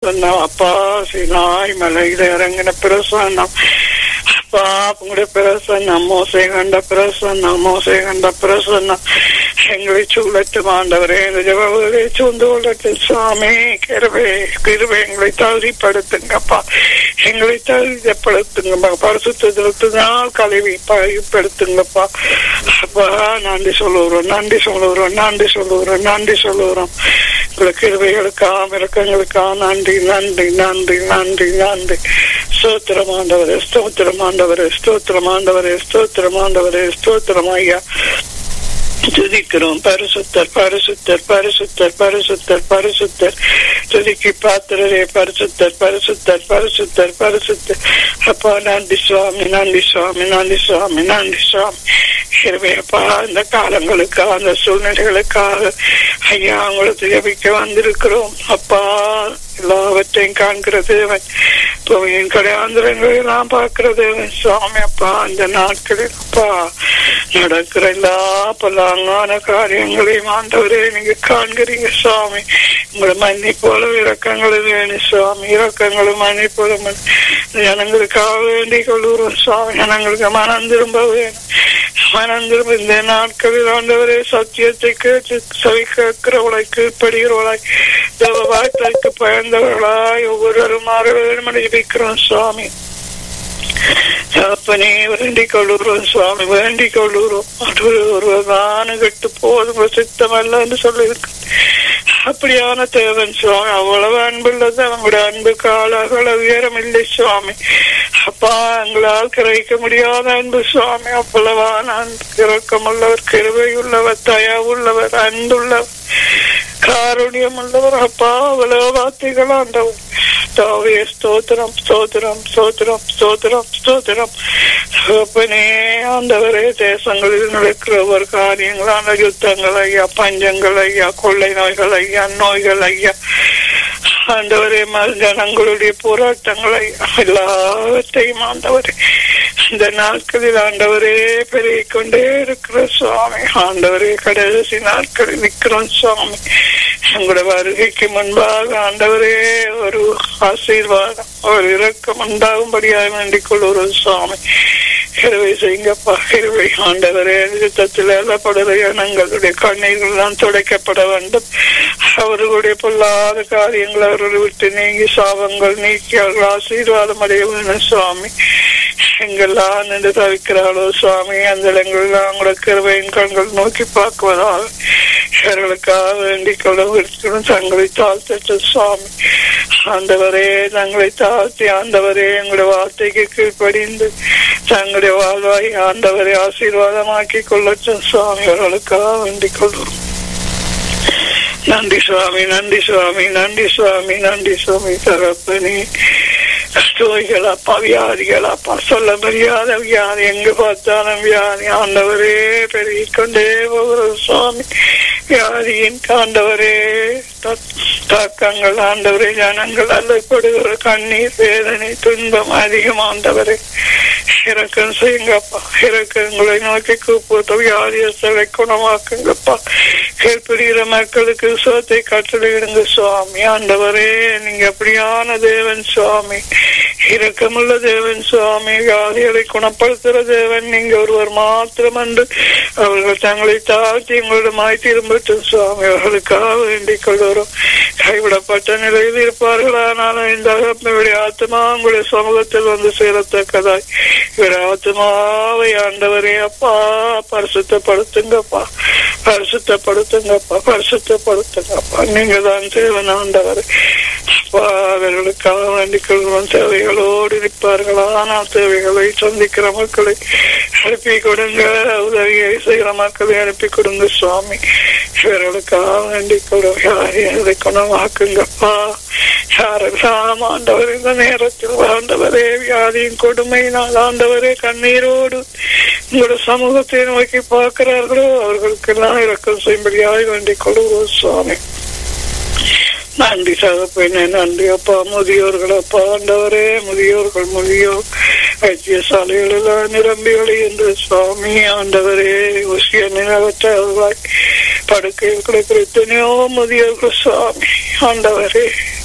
பிரசன்னம் அப்பா சினாய் மலையில இறங்கின பிரசன்னம் அப்பா உங்களுடைய பிரசன்னம் மோசை கண்ட பிரசன்னம் மோசை கண்ட பிரசன்னம் எங்களை சூழட்டும் ஆண்டவரே இந்த ஜபவரை சூழ்ந்து கொள்ளட்டும் சுவாமி கிருபை கிருபை எங்களை தகுதிப்படுத்துங்கப்பா எங்களை தகுதிப்படுத்துங்கப்பா பரிசுத்தினால் கழுவி பயப்படுத்துங்கப்பா அப்பா நன்றி சொல்லுகிறோம் நன்றி சொல்லுகிறோம் நன்றி சொல்லுகிறோம் நன்றி சொல்லுகிறோம் உங்களுக்கு கிருபைகளுக்காக இறக்கங்களுக்காக நன்றி நன்றி நன்றி நன்றி நன்றி ஸ்தோத்திரம் ஆண்டவரே ஸ்தோத்திரம் ஆண்டவரே ஸ்தோத்திரம் ஆண்டவரே ஸ்தோத்திரம் ஆண்டவரே ஸ்தோத்திரம் ஐயா துதிக்கிறோம் பரிசுத்தர் பரிசுத்தர் பரிசுத்தர் பரிசுத்தர் பரிசுத்தர் துதிக்கு பாத்திரரே பரிசுத்தர் பரிசுத்தர் பரிசுத்தர் பரிசுத்தர் அப்பா நன்றி சுவாமி நன்றி சுவாமி நன்றி சுவாமி நன்றி சுவாமி கிருபையப்பா அந்த காலங்களுக்காக அந்த சூழ்நிலைகளுக்காக ஐயா உங்களுக்கு ஜபிக்க வந்திருக்கிறோம் அப்பா எல்லாவற்றையும் காண்கிற தேவன் புவியின் கடையாந்திரங்களை எல்லாம் பார்க்கிற தேவன் சுவாமி அப்பா அந்த நாட்களில் அப்பா நடக்கிற எல்லா பல்லாங்கான காரியங்களையும் ஆண்டவரே நீங்க காண்கிறீங்க சுவாமி உங்களை மன்னி போல இறக்கங்களும் வேணும் சுவாமி இறக்கங்களும் மன்னி போல ஜனங்களுக்காக வேண்டிக் கொள்ளுறோம் சுவாமி ஜனங்களுக்கு மனம் திரும்ப வேணும் மனம் திரும்ப இந்த நாட்களில் ஆண்டவரே சத்தியத்தை கேட்டு செவி கேட்கிறவளாய் கீழ்ப்படுகிறவளாய் தேவ வார்த்தைக்கு பயந்தவர்களாய் ஒவ்வொருவரும் மாற வேண்டும் ஜபிக்கிறோம் சுவாமி தகப்பனே வேண்டிக் கொள்ளுகிறோம் சுவாமி வேண்டிக் கொள்ளுகிறோம் ஒருவரான கெட்டு போதும் சித்தம் அல்ல என்று சொல்லியிருக்கு அப்படியான தேவன் சுவாமி அவ்வளவு அன்புள்ளது அவங்களுடைய அன்பு காலாக உயரம் இல்லை சுவாமி அப்பா எங்களால் கிரகிக்க முடியாத அன்பு சுவாமி அவ்வளவான அன்பு இறக்கமுள்ளவர் கிருவை உள்ளவர் தயா உள்ளவர் அன்புள்ளவர் காருண்யம் உள்ளவர் அப்பா அவ்வளவு வார்த்தைகள் ஆண்டவர் தாவே ஸ்தோத்திரம் ஸ்தோத்திரம் ஸ்தோத்திரம் ஸ்தோத்திரம் ஸ்தோத்திரம் தகப்பனே ஆண்டவரே தேசங்களில் நடக்கிற ஒரு காரியங்களான யுத்தங்கள் ஐயா பஞ்சங்கள் ஐயா கொள்ளை நோய்கள் ஐயா நோய்கள் ஐயா ஆண்டவரே ஜனங்களுடைய போராட்டங்களை எல்லாவற்றையும் ஆண்டவரே இந்த நாட்களில் ஆண்டவரே பெருகிக் கொண்டே இருக்கிற சுவாமி ஆண்டவரே கடைசி நாட்களில் நிற்கிறோம் சுவாமி உங்களோட வருகைக்கு முன்பாக ஆண்டவரே ஒரு ஆசீர்வாதம் ஒரு இரக்கம் உண்டாகும்படியாக வேண்டிக் கொள்ளுறோம் சுவாமி கிருவை செய்யுங்கப்பா கிருவை ஆண்டவரே யுத்தத்தில் எல்லப்படுற எண்ணங்களுடைய கண்ணீர்கள் எல்லாம் துடைக்கப்பட வேண்டும் அவர்களுடைய பொல்லாத காரியங்கள் அவர்களை விட்டு நீங்கி சாபங்கள் நீக்கி அவர்கள் ஆசீர்வாதம் அடைய வேணும் சுவாமி எங்கெல்லாம் நின்று தவிக்கிறாளோ சுவாமி அந்த இடங்கள்லாம் கூட கிருவையின் கண்கள் நோக்கி பார்க்குவதால் இவர்களுக்காக வேண்டிக் கொள்ள இருக்கணும் தங்களை தாழ்த்தட்டு சுவாமி ஆண்டவரே தங்களை தாழ்த்தி ஆண்டவரே எங்களுடைய வார்த்தைக்கு கீழ்ப்படிந்து தங்களுடைய வாழ்வாய் ஆண்டவரை ஆசீர்வாதமாக்கி கொள்ளட்டும் சுவாமி அவர்களுக்காக வேண்டிக் கொள்வோம் நன்றி சுவாமி நன்றி சுவாமி நன்றி சுவாமி நன்றி சுவாமி தரப்பனே நோய்களப்பா வியாதிகளப்பா சொல்ல முடியாத வியாதி எங்க பார்த்தாலும் வியாதி ஆண்டவரே பெருகிக் கொண்டே போகிற சுவாமி வியாதியின் ஆண்டவரே தாக்கங்கள் ஆண்டவரே ஜனங்கள் அல்லப்படுகிற கண்ணீர் வேதனை துன்பம் அதிகம் ஆண்டவரே இறக்கம் செய்யுங்கப்பா இறக்கங்களை நோக்கி கூப்பிட்டு வியாதியஸ்தலை குணமாக்குங்கப்பா கேட்படுகிற மக்களுக்கு சுகத்தை கட்டளையிடுங்க சுவாமி ஆண்டவரே நீங்க அப்படியான தேவன் சுவாமி இரக்கமுள்ள தேவன் சுவாமி வியாதிகளை குணப்படுத்துகிற தேவன் நீங்க ஒருவர் மாத்திரம் என்று அவர்கள் தங்களை தாழ்த்தி உங்களிடமாய் திரும்பட்டும் சுவாமி அவர்களுக்காக வேண்டிக் கொள்கிறோம் கைவிடப்பட்ட நிலையில் இருப்பார்கள் ஆனாலும் இந்த அகப்பனுடைய ஆத்மா உங்களுடைய சமூகத்தில் வந்து சேரத்தக்கதாய் இவர் ஆத்மாவை ஆண்டவரே அப்பா பரிசுத்தப்படுத்துங்கப்பா பரிசுத்தப்படுத்துங்கப்பா பரிசுத்தப்படுத்துங்கப்பா நீங்க தான் தேவன் ஆண்டவர் அப்பா அவர்களுக்காக வேண்டிக் கொள்வோம் தேவைகளோடு இருப்பார்கள் ஆனால் தேவைகளை சந்திக்கிற மக்களை அனுப்பி கொடுங்க உதவியை செய்கிற மக்களை அனுப்பி கொடுங்க சுவாமி இவர்களுக்காக வேண்டிக் கொள்வோம் யாரை குணமாக்குங்கப்பா யாரெல்லாம் ஆண்டவர் இந்த நேரத்தில் ஆண்டவரே வியாதியின் கொடுமையினால் ஆண்டவரே கண்ணீரோடு உங்களோட சமூகத்தை நோக்கி பார்க்கிறார்களோ அவர்களுக்கெல்லாம் இறக்கம் செய்யும்படியாக வேண்டிக் கொள்வோம் சுவாமி நன்றி சகப்பெண்ணே நன்றி அப்பா முதியோர்கள் அப்பா ஆண்டவரே முதியோர்கள் முதியோர் வைத்தியசாலைகள் எல்லாம் நிரம்பி வழிகின்ற சுவாமி ஆண்டவரே உசிய நிலவற்றவர்களாய் படுக்கையில் கிடைக்கிற எத்தனையோ முதியோர்கள் சுவாமி ஆண்டவரே